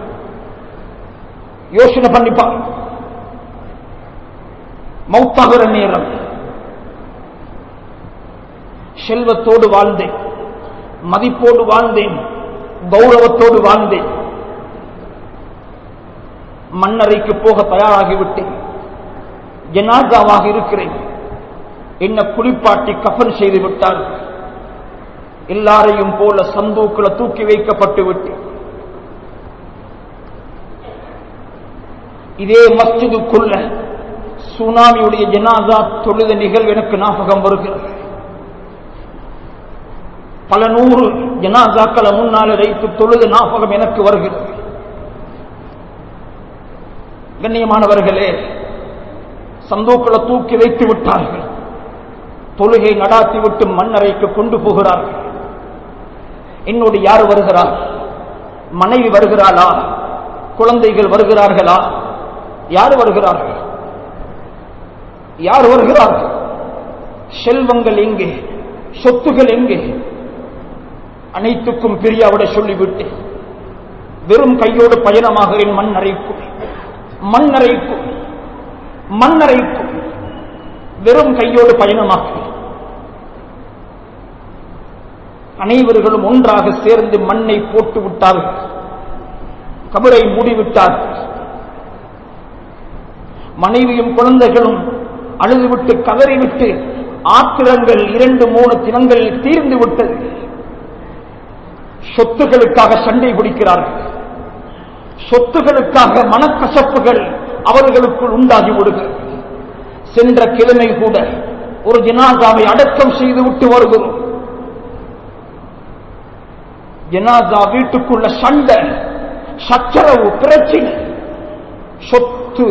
யோசனை பண்ணிப்பார் மௌத்தாகிற நேரம் செல்வத்தோடு வாழ்ந்தேன் மதிப்போடு வாழ்ந்தேன் கௌரவத்தோடு வாழ்ந்தேன் மன்னரைக்கு போக தயாராகிவிட்டேன் ஜனாதாவாக இருக்கிறேன் என்ன குளிப்பாட்டி கஃன் செய்து விட்டார் எல்லாரையும் போல சந்தூக்குல தூக்கி வைக்கப்பட்டு விட்டு இதே மஸ்ஜிதுக்குள்ள சுனாமியுடைய ஜனாதா தொழுத நிகழ்வு எனக்கு ஞாபகம் வருகிறது பல நூறு ஜனாதாக்களை முன்னால் வைத்து தொழுது ஞாபகம் எனக்கு வருகிறது கண்ணியமானவர்களே சந்தூக்களை தூக்கி வைத்து விட்டார்கள் தொழுகை நடாத்தி விட்டு மண்ணறைக்கு கொண்டு போகிறார்கள் என்னோடு யார் வருகிறார் மனைவி வருகிறாளா குழந்தைகள் வருகிறார்களா யார் வருகிறார்கள் யார் வருகிறார்கள் செல்வங்கள் எங்கே சொத்துகள் எங்கே அனைத்துக்கும் பிரியாவிட சொல்லிவிட்டு வெறும் கையோடு பயணமாகிறேன் மண்ணறைக்கும் மண்ணறைக்கும் மண்ணறைக்கும் வெறும் கையோடு பயணமாகிறேன் அனைவர்களும் ஒன்றாக சேர்ந்து மண்ணை போட்டு விட்டார்கள் கபரை மூடிவிட்டார்கள் மனைவியும் குழந்தைகளும் அழுதுவிட்டு கதறிவிட்டு ஆத்திரங்கள் இரண்டு மூணு தினங்களில் தீர்ந்து விட்டது சொத்துகளுக்காக சண்டை பிடிக்கிறார்கள் சொத்துகளுக்காக மனக்கசப்புகள் அவர்களுக்குள் உண்டாகி விடுகிறது சென்ற கிழமை கூட ஒரு ஜனாதாவை அடக்கம் செய்து விட்டு வருகிறோம் ஜனாதா வீட்டுக்குள்ள சண்டை சச்சரவு பிரச்சனை சொத்து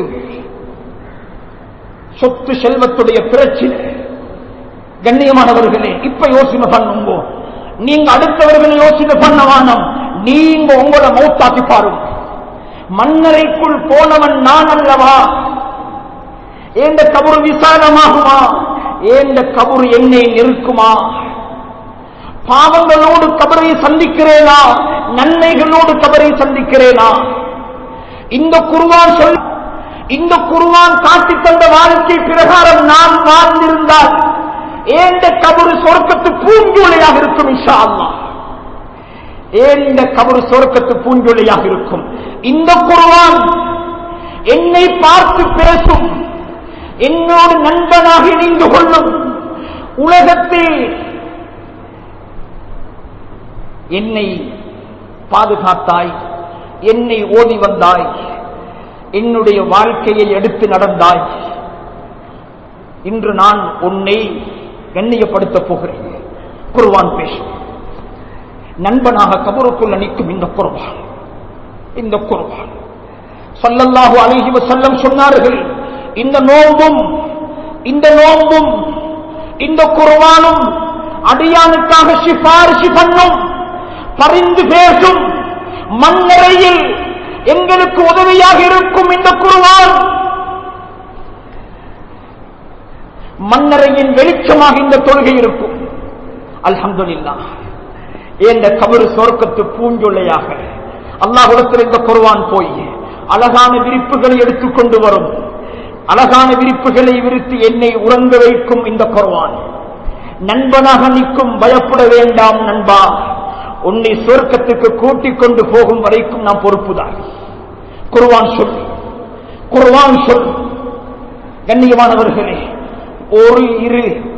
சொத்து செல்வத்துடைய பிரச்சனை கண்ணியமானவர்களே இப்ப யோசனை பண்ணுங்க நீங்க அடுத்தவர்களை யோசனை பண்ண வேணாம் நீங்க உங்களை மௌத்தாக்கி பாருங்க மன்னரைக்குள் போனவன் நான் அல்லவா ஏந்த கபுரு விசாலமாகுமா ஏந்த கபுரு என்னை நிற்குமா பாவங்களோடு கபரை சந்திக்கிறேனா நன்மைகளோடு கபரை சந்திக்கிறேனா இந்த குருவான் சொல் இந்த குருவான் காட்டி தந்த வாழ்க்கை பிரகாரம் நான் வாழ்ந்திருந்தால் ஏந்த கபரு சொர்க்கத்து பூஞ்சோலையாக இருக்கும் இஷா அல்லா ஏந்த கபரு சொர்க்கத்து பூஞ்சோலையாக இருக்கும் இந்த குருவான் என்னை பார்த்து பேசும் என்னோடு நண்பனாக இணைந்து கொள்ளும் உலகத்தில் என்னை பாதுகாத்தாய் என்னை ஓடி வந்தாய் என்னுடைய வாழ்க்கையை எடுத்து நடந்தாய் இன்று நான் உன்னை கண்ணியப்படுத்தப் போகிறேன் குருவான் பேசும் நண்பனாக கபருக்குள்ள நிற்கும் இந்த குருவான் இந்த குருவான் சல்லல்லாஹு அலைஹி வஸல்லம் சொன்னார்கள் இந்த நோன்பும் இந்த நோன்பும் இந்த குருவானும் அடியானுக்காக சிபாரிசு பண்ணும் பரிந்து பேசும் மண்ணறையில் எங்களுக்கு உதவியாக இருக்கும் இந்த குருவான் மண்ணறையின் வெளிச்சமாக இந்த தொழுகை இருக்கும் அல்ஹம்துலில்லா இந்த கபரு சொர்க்கத்து பூஞ்சொல்லையாக அல்லாஹுடத்தில் இந்த குருவான் போய் அழகான விரிப்புகளை எடுத்துக்கொண்டு வரும் அழகான விரிப்புகளை விரித்து என்னை உறங்க வைக்கும் இந்த குருவான் நண்பனாக நிற்கும் பயப்பட வேண்டாம் நண்பா உன்னை சொர்க்கத்துக்கு கூட்டிக் கொண்டு போகும் வரைக்கும் நான் பொறுப்புதான் குருவான் சொல் குருவான் சொல் கண்ணியமானவர்களே ஒரு இரு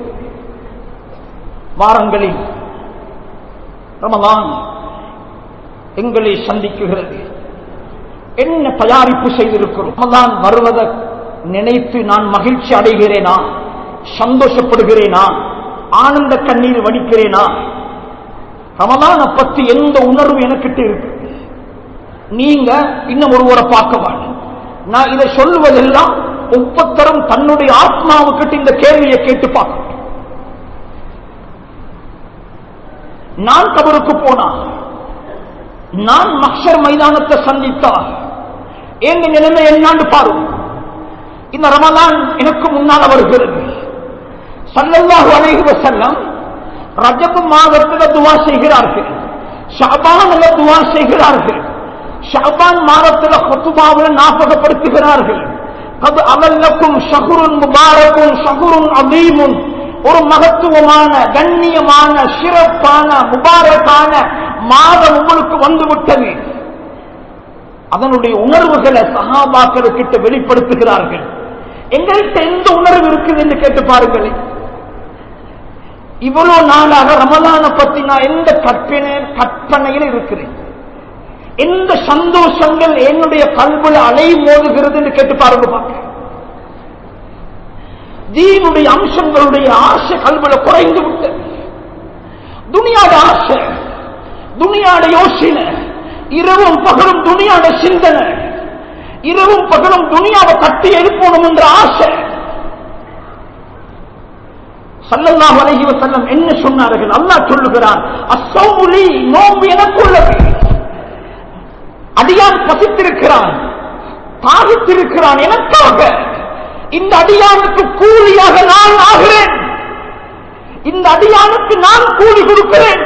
வாரங்களில் ரமலான் எங்களை சந்திக்குகிறது என்ன தயாரிப்பு செய்திருக்கிறோம் ரமலான் வருவதை நினைத்து நான் மகிழ்ச்சி அடைகிறேனா சந்தோஷப்படுகிறேனா ஆனந்த கண்ணீர் வடிக்கிறேனா ரமலான பத்தி எந்த உணர்வு எனக்கிட்ட இருக்கு நீங்க இன்னும் ஒருவரை பார்க்க வேண்டும் நான் இதை சொல்லுவதெல்லாம் ஒவ்வொருத்தரும் தன்னுடைய ஆத்மாவுக்கிட்ட இந்த கேள்வியை கேட்டு பார்க்க நான் கபருக்கு போனா நான் மக்ஷர் மைதானத்தை சந்தித்தா எங்க நிலைமை என்னான்னு பாருங்க இந்த ரமலான் எனக்கு முன்னால் வருகிறது சல்லல்லாஹு அலைஹி வஸல்லம் ரஜப மாதத்தில் துவா செய்கிறார்கள் ஷாபான்ல துவா செய்கிறார்கள் ஷாபான் மாதத்தில் ஹுத்துபாவில் ஞாபகப்படுத்துகிறார்கள் அது அவல்லக்கும் ஷஹுருன் முபாரக்கும் ஷஹுருன் அபீமுன் ஒரு மகத்துவமான கண்ணியமான சிறப்பான முபாரக்கான மாதம் உங்களுக்கு வந்து விட்டது அதனுடைய உணர்வுகளை சகாபாக்களுக்கிட்ட வெளிப்படுத்துகிறார்கள் எங்கள்கிட்ட எந்த உணர்வு இருக்குது என்று கேட்டு பாருங்களேன் இவ்வளவு நாளாக ரமலான பத்தி நான் எந்த கற்பனை கற்பனையில் இருக்கிறேன் எந்த சந்தோஷங்கள் என்னுடைய கல்வில அலை மோதுகிறது என்று கேட்டு பாருங்க பார்க்க தீனுடைய அம்சங்களுடைய ஆசை கல்வில குறைந்து விட்டது துனியாட ஆசை துனியாட யோசனை இரவும் பகலும் துனியாட சிந்தனை இரவும் பகலும் துனியாவை கட்டி எழுப்பணும் என்ற ஆசை சல்லல்லாஹு அலைஹி வஸல்லம் என்ன சொன்னார்கள் அல்லாஹ் சொல்லுகிறான் அஸ்ஸௌலி நோம்பு எனக்குள்ளது அடியான் பசித்திருக்கிறான் தாகித்திருக்கிறான் எனக்காக இந்த அடியானுக்கு கூலியாக நான் ஆகிறேன் இந்த அடியானுக்கு நான் கூலி கொடுக்கிறேன்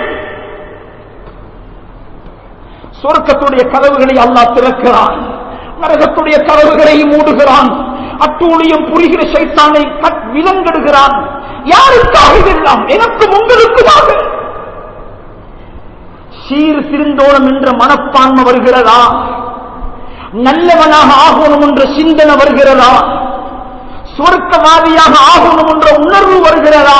சொர்க்கத்துடைய கதவுகளை அல்லாஹ் திறக்கிறான் நரகத்துடைய கதவுகளை மூடுகிறான் அட்டூழியம் புரிகிற சைத்தானை விலங்கிடுகிறான் யாருக்காக இதெல்லாம் எனக்கும் உங்களுக்குமாக சீர் சிறுந்தோணம் என்ற மனப்பான்மை வருகிறதா நல்லவனாக ஆகணும் என்ற சிந்தனை வருகிறதா சுவர்க்கவாதியாக ஆகணும் என்ற உணர்வு வருகிறதா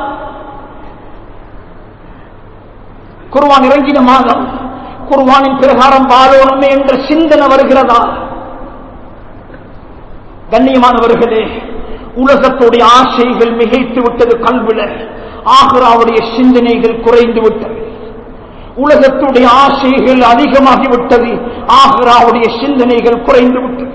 குர்வான் இறங்கின மாதம் குர்வானின் பிரகாரம் வாழணுமே என்ற சிந்தனை வருகிறதா கண்ணியமானவர்களே உலகத்துடைய ஆசைகள் மிகைத்து விட்டது கல்வில ஆகுராவுடைய சிந்தனைகள் குறைந்து விட்டது உலகத்துடைய ஆசைகள் அதிகமாகிவிட்டது ஆகுராவுடைய சிந்தனைகள் குறைந்து விட்டது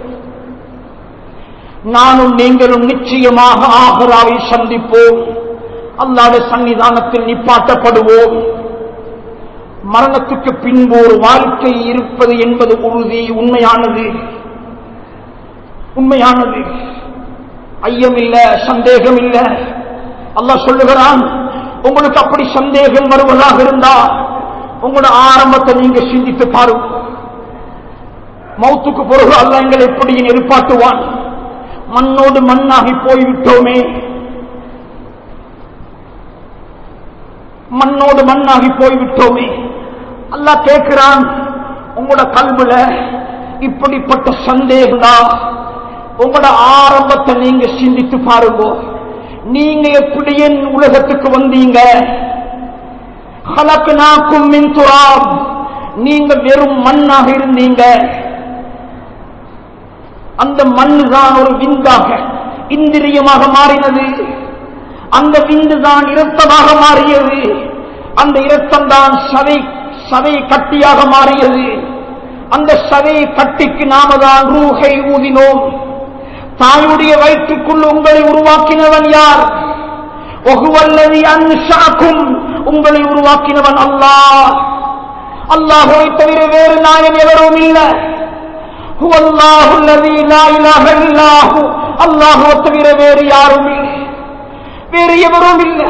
நானும் நீங்களும் நிச்சயமாக ஆகுராவை சந்திப்போம் அல்லாத சன்னிதானத்தில் நிப்பாட்டப்படுவோம் மரணத்துக்கு பின்பு ஒரு வாழ்க்கை இருப்பது என்பது உறுதி உண்மையானது உண்மையானது ஐயம் இல்ல சந்தேகம் இல்ல அல்லாஹ் சொல்லுகிறான் உங்களுக்கு அப்படி சந்தேகம் வருவதாக இருந்தா உங்களோட ஆரம்பத்தை நீங்க சிந்தித்து பாருங்க மௌத்துக்கு பிறகு அல்ல எங்களை எப்படி நெருப்பாட்டுவான் மண்ணோடு மண்ணாகி போய்விட்டோமே மண்ணோடு மண்ணாகி போய்விட்டோமே அல்லாஹ் கேட்கிறான் உங்களோட கல்வில இப்படிப்பட்ட சந்தேகம்டா உங்களோட ஆரம்பத்தை நீங்க சிந்தித்து பாருங்க நீங்க எப்படி என் உலகத்துக்கு வந்தீங்க ஹலக்குனாக்கும் மின் துராப் நீங்க வெறும் மண்ணாக இருந்தீங்க அந்த மண்ணு தான் ஒரு விந்தாக இந்திரியமாக மாறினது அந்த விந்து தான் இரத்தமாக மாறியது அந்த இரத்தம் தான் சதை சதை கட்டியாக மாறியது அந்த சதை கட்டிக்கு நாம தான் ரூஹை ஊதினோம் தாயுடைய வயிற்றுக்குள் உங்களை உருவாக்கினவன் யார் ஒகுவல்லதி அன்ஷாக்கும் உங்களை உருவாக்கினவன் அல்லாஹ் அல்லாஹை தவிர வேறு நாயன் எவரும் இல்லை அல்லாஹுவை தவிர வேறு யாரும் இல்லை வேறு எவரும் இல்லை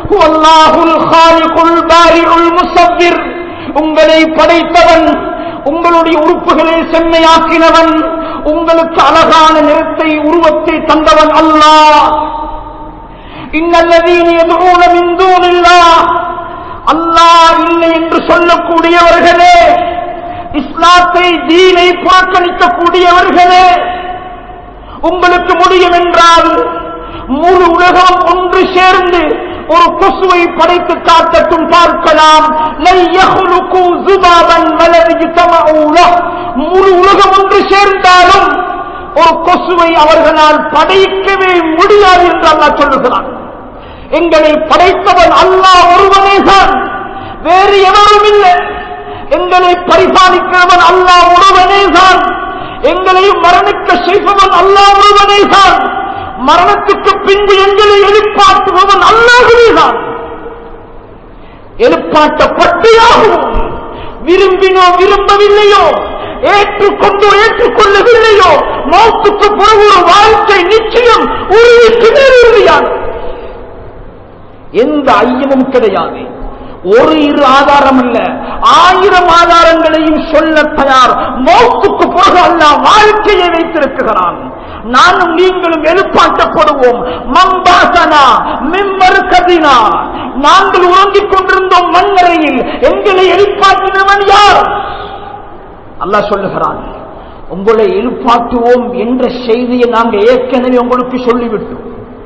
உங்களை படைத்தவன் உங்களுடைய உறுப்புகளை செம்மையாக்கினவன் உங்களுக்கு அழகான நிறத்தை உருவத்தை தந்தவன் அல்லாஹ் இன்னல்லதீன் எதுவும் மிந்தூனில்லா அல்லாஹ் இல்லை என்று சொல்லக்கூடியவர்களே இஸ்லாத்தை தீனை புறக்கணிக்கக்கூடியவர்களே உங்களுக்கு முடியும் என்றால் முழு உலகம் ஒன்று சேர்ந்து ஒரு கொசுவை படைத்து காட்டட்டும் பார்க்கலாம் லை யஹ்லுகு ஸுபாபன் வலஜ்தமஉ லஹ். முழு உலகம் ஒன்று சேர்ந்தாலும் ஒரு கொசுவை அவர்களால் படைக்கவே முடியாது என்று அல்லாஹ் சொல்லுகிறான் எங்களை படைத்தவன் அல்லாஹ் ஒருவனே தான் வேறு எவரும் இல்லை எங்களை பரிபாலிக்கிறவன் அல்லாஹ் ஒருவனே தான் எங்களை மரணிக்க செய்பவன் அல்லாஹ் ஒருவனே தான் மரணத்துக்கு பின்பு எங்களை எழுப்பாட்டுபவன் அல்லாஹுவே தான் எழுப்பாட்டப்பட்டியாகும் விரும்பினோ விரும்பவில்லையோ ஏற்றுக்கொண்டோ ஏற்றுக்கொள்ளவில்லையோ மௌத்துக்கு பிறகு ஒரு வாழ்க்கை நிச்சயம் உறுதிக்கு நேரிடுகிறான் எந்த ஐயமும் கிடையாது ஒரு இரு ஆதாரம் அல்ல ஆயிரம் ஆதாரங்களையும் சொல்ல தயார் மௌத்துக்கு பிறகு அல்ல வாழ்க்கையை வைத்திருக்கிறான் நானும் நீங்களும் எழுப்பாட்டப்படுவோம் மம்பாசனா மிம்மரு கதினா நாங்கள் உறங்கிக் கொண்டிருந்தோம் மண்ணறையில் எங்களை எழுப்பாட்டினவன் யார் அல்லாஹ் சொல்லுகிறான் உங்களை எழுப்பாட்டுவோம் என்ற செய்தியை நாங்கள் ஏற்கனவே உங்களுக்கு சொல்லிவிட்டோம்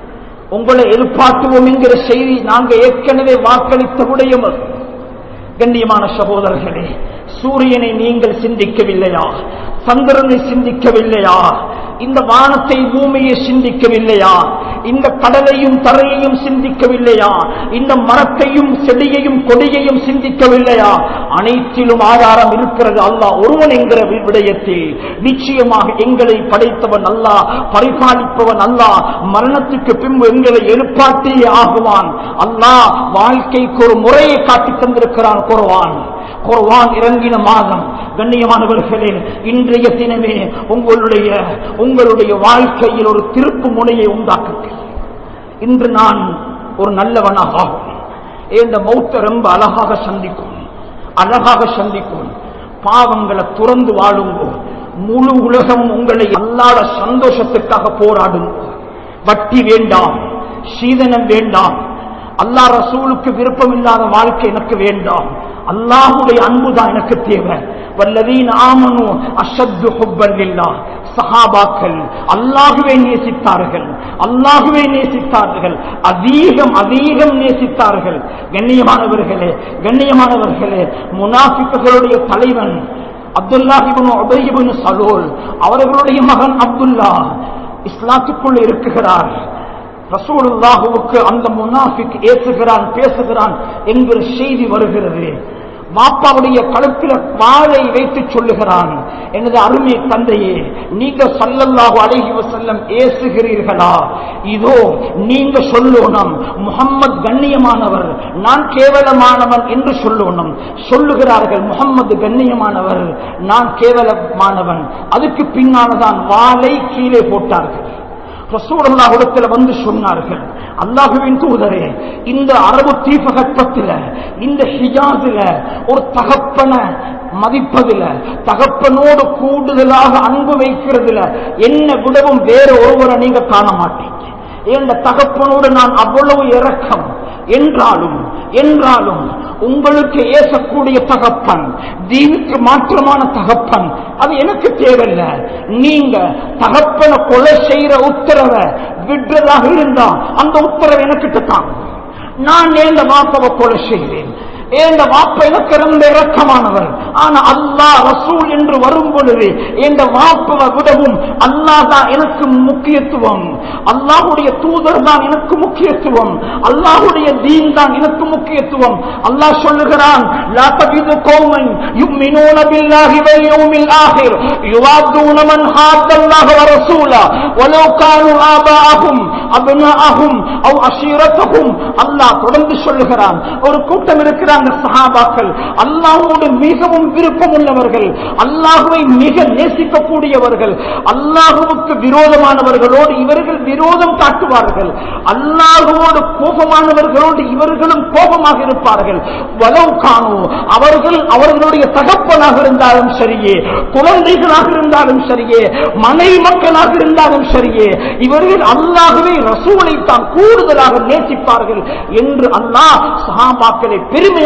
உங்களை எழுப்பாட்டுவோம் என்கிற செய்தி நாங்கள் ஏற்கனவே வாக்களித்த விடயம் கண்ணியமான சகோதரர்களே சூரியனை நீங்கள் சிந்திக்கவில்லையா சந்திரனை சிந்திக்கவில்லையா இந்த வானத்தை பூமியை சிந்திக்கவில்லையா இந்த கடலையும் தரையையும் சிந்திக்கவில்லையா இந்த மரத்தையும் செடியையும் கொடியையும் சிந்திக்கவில்லையா அனைத்திலும் ஆதாரம் இருக்கிறது அல்லாஹ் ஒருவன் என்கிற விடயத்தில் நிச்சயமாக எங்களை படைத்தவன் அல்லாஹ் பரிபாலிப்பவன் அல்லாஹ் மரணத்துக்கு பின்பு எங்களை எழுப்பாட்டியே ஆகுவான் அல்லாஹ் வாழ்க்கைக்கு ஒரு முறையை காட்டித் தந்திருக்கிறான் குர்வான் குர்வான் இறங்கின மாதம் கண்ணியமானவர்களே இன்றைய தினமே உங்களுடைய உங்களுடைய வாழ்க்கையில் ஒரு திருப்பு முனையை உண்டாக்குங்கள் இன்று நான் ஒரு நல்லவனாக ஆகும் இந்த மௌத்த ரொம்ப அழகாக சந்திக்கும் அழகாக சந்திக்கும் பாவங்களை துறந்து வாழுங்கோ முழு உலகம் உங்களை அல்லாத சந்தோஷத்துக்காக போராடுங்கோ வட்டி வேண்டாம் சீதனம் வேண்டாம் அல்லா ரசூலுக்கு விருப்பம் இல்லாத வாழ்க்கை எனக்கு வேண்டாம் அல்லாஹுடைய அன்புதான் எனக்கு தேவை வல்லதீன் ஆமனு அஷத்து ஹுப்பல்லில்லா சஹாபாக்கள் அல்லாஹுவே நேசித்தார்கள் அல்லாஹுவே நேசித்தார்கள் அதிகம் அதிகம் நேசித்தார்கள் கண்ணியமானவர்களே கண்ணியமானவர்களே முனாஃபிக்குகளுடைய தலைவன் அப்துல்லாஹிபுன் உபையிபுன் சலோல் அவர்களுடைய மகன் அப்துல்லா இஸ்லாத்துக்குள் இருக்குகிறார் ரசூலுல்லாஹுவுக்கு அந்த முனாஃபிக் ஏசுகிறான் பேசுகிறான் என்கிற செய்தி வருகிறது மாப்பாவுடைய கழுத்தில் வாளை வைத்து சொல்லுகிறான் எனது அருமை தந்தையே நீங்க சல்லல்லாஹு அலைஹி வஸல்லம் ஏசுகிறீர்களா இதோ நீங்க சொல்லணும் முகம்மது கண்ணியமானவர் நான் கேவலமானவன் என்று சொல்லணும் சொல்லுகிறார்கள் முகம்மது கண்ணியமானவர் நான் கேவலமானவன் அதுக்கு பின்னால்தான் வாளை கீழே போட்டார்கள் ரசூடத்தில் வந்து சொன்னார்கள் அல்லாஹுவின் தூதரே இந்த அரபு தீபகற்பத்தில் இந்த ஹிஜாதுல ஒரு தகப்பன மதிப்பதில் தகப்பனோடு கூடுதலாக அன்பு வைக்கிறதுல என்ன விடவும் வேற ஒருவரை நீங்க காண மாட்டீங்க என்ற தகப்பனோடு நான் அவ்வளவு இறக்கம் என்றாலும் என்றாலும் உங்களுக்கு ஏசக்கூடிய தகப்பன் தீனுக்கு மாற்றமான தகப்பன் அது எனக்கு தேவையில்லை நீங்க தகப்பனை கொலை செய்யற உத்தரவை விடுறதாக இருந்தா அந்த உத்தரவை எனக்கிட்ட தாங்க நான் ஏந்த மாப்பவை கொலை செய்கிறேன் எந்த வாப்ப எனக்கு ரொம்ப இறக்கமானவர் ஆனா அல்லாஹ் ரசூல் என்று வரும் பொழுது எந்த வாப்பவை விடவும் அல்லாஹ் தான் எனக்கு முக்கியத்துவம் அல்லாஹுடைய தூதர் தான் எனக்கு முக்கியத்துவம் அல்லாஹுடைய தீன் தான் எனக்கு முக்கியத்துவம் அல்லாஹ் சொல்லுகிறான் லா தபிது கௌமன் யுமினூன பில்லாஹி வல் யௌமில் ஆகிர் யுவாதுன மன் ஹாத்தல்லாஹ வ ரசூலா வலோ கானு ஆபாஅஹும் அப்னாஅஹும் அவ் அஷீரத்தஹும் அல்லாஹ் தொடர்ந்து சொல்லுகிறான் ஒரு கூட்டம் இருக்கிறாங்க சஹாபாக்கள் அல்லாஹ்வோடு மிகவும் விருப்பம் உள்ளவர்கள் அல்லாஹுவை மிக நேசிக்கக்கூடியவர்கள் அல்லாஹுவுக்கு விரோதமானவர்களோடு இவர்கள் விரோதம் காட்டுவார்கள் அல்லாஹுவோடு கோபமானவர்களோடு இவர்களும் கோபமாக இருப்பார்கள் வலவு காணோ அவர்கள் அவர்களுடைய தகப்பனாக இருந்தாலும் சரியே குழந்தைகளாக இருந்தாலும் சரியே மனை மக்களாக இருந்தாலும் சரியே இவர்கள் அல்லாகவே ரசூலை தான் கூடுதலாக நேசிப்பார்கள் என்று அல்லாஹ் சஹாபாக்களை பெருமையாக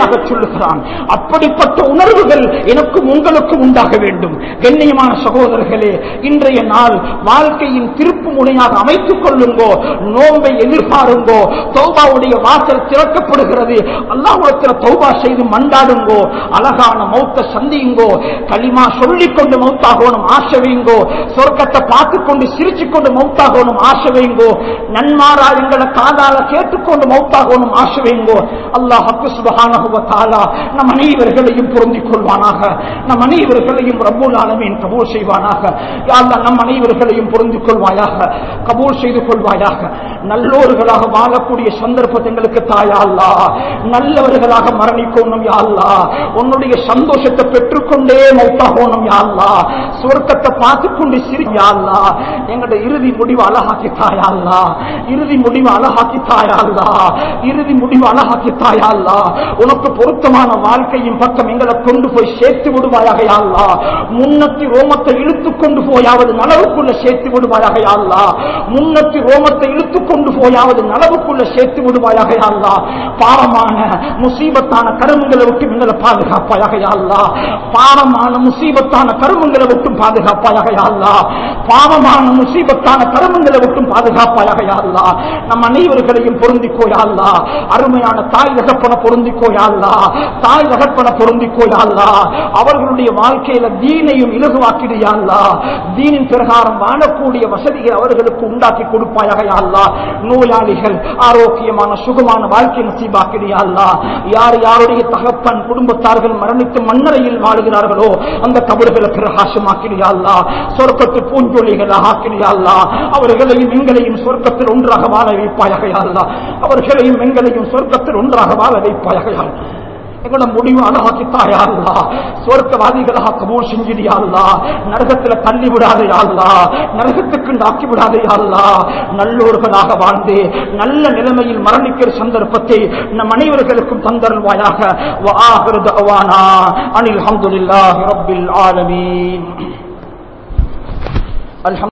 உறுதியாக சொல்லுகிறான் அப்படிப்பட்ட உணர்வுகள் எனக்கும் உங்களுக்கும் உண்டாக வேண்டும் கண்ணியமான சகோதரர்களே இன்றைய நாள் வாழ்க்கையின் திருப்பு முனையாக அமைத்துக் கொள்ளுங்கோ நோன்பை எதிர்பாருங்கோ தௌபாவுடைய வாசல் திறக்கப்படுகிறது அல்லாஹுடத்தில் தௌபா செய்து மண்டாடுங்கோ அழகான மௌத்த சந்தியுங்கோ களிமா சொல்லிக் கொண்டு மௌத்தாகணும் ஆசை வைங்கோ சொர்க்கத்தை பார்த்து கொண்டு சிரிச்சு கொண்டு மௌத்தாகணும் ஆசை வைங்கோ நன்மாரா எங்களை காதால கேட்டுக்கொண்டு மௌத்தாகணும் ஆசை வைங்கோ அல்லாஹ் சுபஹானஹு வ தஆலா நம் அனைவர்களையும் பொருந்திக் கொள்வானாக நம் அனைவர்களையும் ரப்பூல் ஆலமீன் கபூல் செய்வானாக யா அல்லாஹ் நம் அனைவர்களையும் பொருந்திக் கொள்வாயாக கபூல் செய்து கொள்வாயாக நல்லோர்களாக வாழக்கூடிய சந்தர்ப்பத்தை எங்களுக்கு தாயா அல்லாஹ் நல்லவர்களாக மரணிக்கணும் யா அல்லாஹ் உன்னுடைய சந்தோஷத்தை பெற்றுக்கொண்டே மௌத்தாகணும் யா அல்லாஹ் சொர்க்கத்தை பார்த்து கொண்டு சிரி யா அல்லாஹ் எங்களுடைய இறுதி முடிவு அழகாக்கி தாயா அல்லாஹ் இறுதி முடிவு அழகாக்கி தாயா அல்லாஹ் இறுதி முடிவு அழகாக்கி தாயா அல்லாஹ் உனக்கு பொருத்தமான வாழ்க்கையின் பக்கம் எங்களை கொண்டு போய் சேர்த்து விடுவாயாக யா அல்லாஹ் முன்னத்தி ரோமத்தை இழுத்து கொண்டு போயாவது நலவுக்குள்ள சேர்த்து விடுவாயாக யா அல்லாஹ் முன்னத்தி ரோமத்தை இழுத்து கொண்டு போயாவது நலவுக்குள்ள சேர்த்து விடுவாயாக யா அல்லாஹ் பாவமான முசீபத்தான கருமங்களை விட்டு எங்களை பாதுகாப்பாயாக யா அல்லாஹ் பாவமான முசீபத்தான கருமங்களை விட்டும் பாதுகாப்பாயாக யா அல்லாஹ் பாவமான முசீபத்தான கருமங்களை விட்டும் பாதுகாப்பாயாக யா அல்லாஹ் நம் அனைவர்களையும் பொருந்திக்கோ யா அல்லாஹ் அருமையான தாய் தகப்பன பொருந்திக்கோ யா அல்லாஹ் தாய் தகப்பன பொருந்திக்கோ யா அல்லாஹ் அவர்களுடைய வாழ்க்கையில தீனையும் இலகுவாக்கிடு யா அல்லாஹ் தீனின் பிரகாரம் வாழக்கூடிய வசதியை அவர்களுக்கு உண்டாக்கி கொடுப்பாயாக யா அல்லாஹ் நோயாளிகள் ஆரோக்கியமான சுகமான வாழ்க்கை நசீபாக்கிடு யா அல்லாஹ் யார் யாருடைய தகப்பன் குடும்பத்தார்கள் மரணித்து மண்ணறையில் வாழுகிறார்களோ அந்த கபறுகளை பிரகாசமாக்கிடு யா அல்லாஹ் சொர்க்கத்து பூஞ்சொலிகளாக ஆக்கிடு யா அல்லாஹ் அவர்களையும் எங்களையும் சொர்க்கத்தில் ஒன்றாக வாழ வைப்பாயாக யா அல்லாஹ் அவர்களையும் எங்களையும் சொர்க்கத்தில் ஒன்றாக வாழ வைப்பாயாக யா அல்லாஹ். எங்களோட முடிவு அழகாக்கித்தாயா அல்லா சொர்க்கவாதிகளாக கபூல் செஞ்சிடியா அல்லா நரகத்துல தள்ளி விடாதே அல்லா நரகத்துக்கு ஆக்கி விடாதே அல்லா நல்லோர்களாக வாழ்ந்து நல்ல நிலைமையில் மரணிக்கிற சந்தர்ப்பத்தை நம் அனைவர்களுக்கும் தந்தருள்வாயாக وآخر دعوانا أن الحمد لله رب العالمين الحمد